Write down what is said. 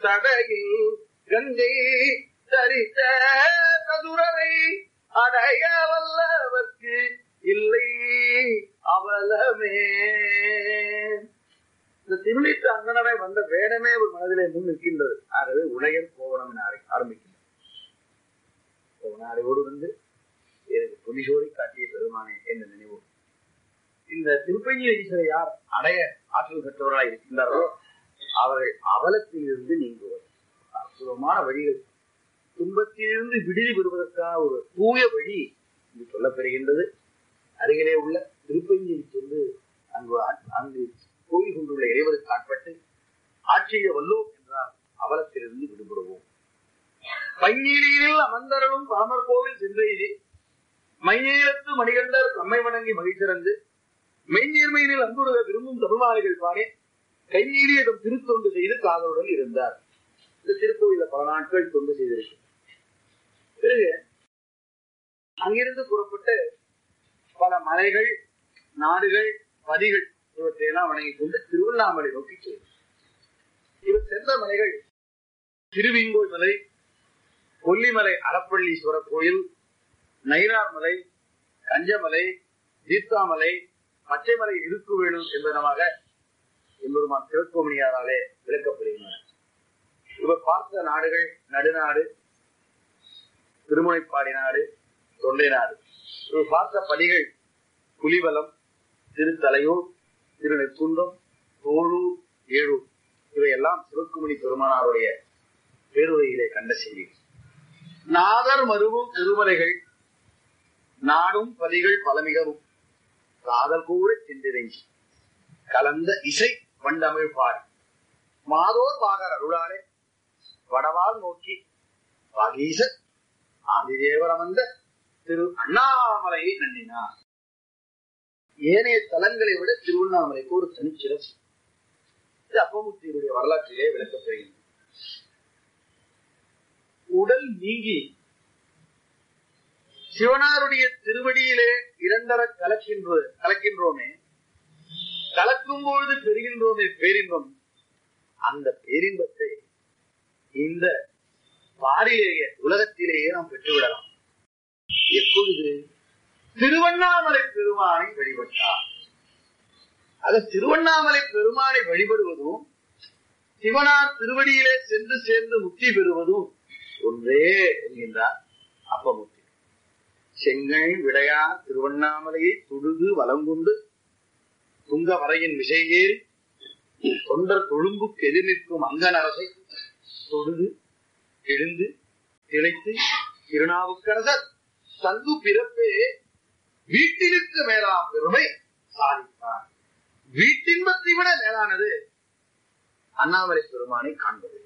தடையில் கங்கை தரித்த சதுரரை அடைய வல்லவர்க்கு இல்லை அவலமே இந்த திருநீற்று அங்கனரை வந்த வேடமே ஒரு மனதிலே முன் நிற்கின்றது ஆகவே உலகில் கோவணம் என ஆர- ஆரம்பிக்கின்றது கோவனாரையோடு வந்து எனக்கு புலிசோடி காட்டிய பெருமானே என்ற நினைவு இந்த திருப்பஞ்சி ஈஸ்வரை யார் அடைய ஆற்றல் பெற்றவர்களாய் இருக்கின்றார்களோ அவர்கள் அவலத்தில் இருந்து நீங்குவர் அற்புதமான வழிகள் துன்பத்திலிருந்து விடுதி பெறுவதற்கான ஒரு தூய வழி இது சொல்லப்பெறுகின்றது அருகிலே உள்ள திருப்பஞ்சியில் சென்று அங்கு ஆ- அங்கு கோயில் கொண்டுள்ள இறைவருக்கு ஆட்பட்டு ஆட்சியை வல்லோம் என்றால் அவலத்திலிருந்து விடுபடுவோம் பங்கீரியில் அமர்ந்தருளும் பாமர் கோவில் சென்றெய்தி மைநீரத்து மணிகண்டர் தம்மை வணங்கி மகிழ்ச்சிறந்து மெய்நீர்மையினில் அன்புருக விரும்பும் தமிழ்மாளிகள் பாடி கைநீடிய தம் திருத்தொண்டு செய்து காதலுடன் இருந்தார் இந்த திருக்கோயில பல நாட்கள் தொண்டு செய்திருக்கு பிறகு அங்கிருந்து புறப்பட்டு பல மலைகள் நாடுகள் பதிகள் இவற்றையெல்லாம் வணங்கிக் கொண்டு திருவண்ணாமலை நோக்கி செல்லும் இவர் சென்ற மலைகள் திருவிங்கோய் மலை கொல்லிமலை அறப்பள்ளீஸ்வரர் கோயில் நயினார் மலை கஞ்சமலை தீர்த்தாமலை பச்சைமலை இருக்குவேணு என்பதனமாக எம்பெருமான் சிவக்கோமணியாராலே விளக்கப்படுகின்றன இவர் பார்த்த நாடுகள் நடுநாடு திருமுனைப்பாடி நாடு தொண்டை நாடு இவர் பார்த்த படிகள் புலிவலம் திருத்தலையூர் திருநெற்குன்றம் தோழூர் ஏழூர் இவையெல்லாம் சிவக்குமணி பெருமானாருடைய பேருரையிலே கண்ட செய்தி நாதர் மருவும் திருமலைகள் நாடும் பதிகள் பலமிகவும் காதல் கூட சென்றிறங்கி கலந்த இசை வண்டமிழ் பாடி மாதோர் பாகர் அருளாலே வடவால் நோக்கி வாகீசர் ஆதிதேவர் அமர்ந்த திரு அண்ணாமலையை நன்னினார் ஏனைய தலங்களை விட திருவண்ணாமலைக்கு ஒரு தனிச்சிறப்பு இது அப்பமுத்தியுடைய வரலாற்றிலே விளக்கப்படுகிறது உடல் நீங்கி சிவனாருடைய திருவடியிலே இரண்டர கலக்கின்ற கலக்கின்றோமே கலக்கும் பொழுது பெறுகின்றோமே பேரின்பம் அந்த பேரின்பத்தை இந்த பாரிலேயே உலகத்திலேயே நாம் பெற்றுவிடலாம் எப்பொழுது திருவண்ணாமலை பெருமானை வழிபட்டார் அது திருவண்ணாமலை பெருமானை வழிபடுவதும் சிவனார் திருவடியிலே சென்று சேர்ந்து முக்தி பெறுவதும் ஒன்றே என்கின்றார் அப்பமுத்தி செங்கை விடையா திருவண்ணாமலையை தொழுது வலங்கொண்டு துங்க வரையின் விசையேறி தொண்டர் கொழும்புக்கு எதிர் நிற்கும் அங்கனரசை தொழுது எழுந்து திளைத்து திருநாவுக்கரசர் தங்கு பிறப்பே வீட்டிற்கு மேலாம் பெருமை சாதித்தார் வீட்டின்பத்தை விட மேலானது அண்ணாமலை பெருமானை காண்பது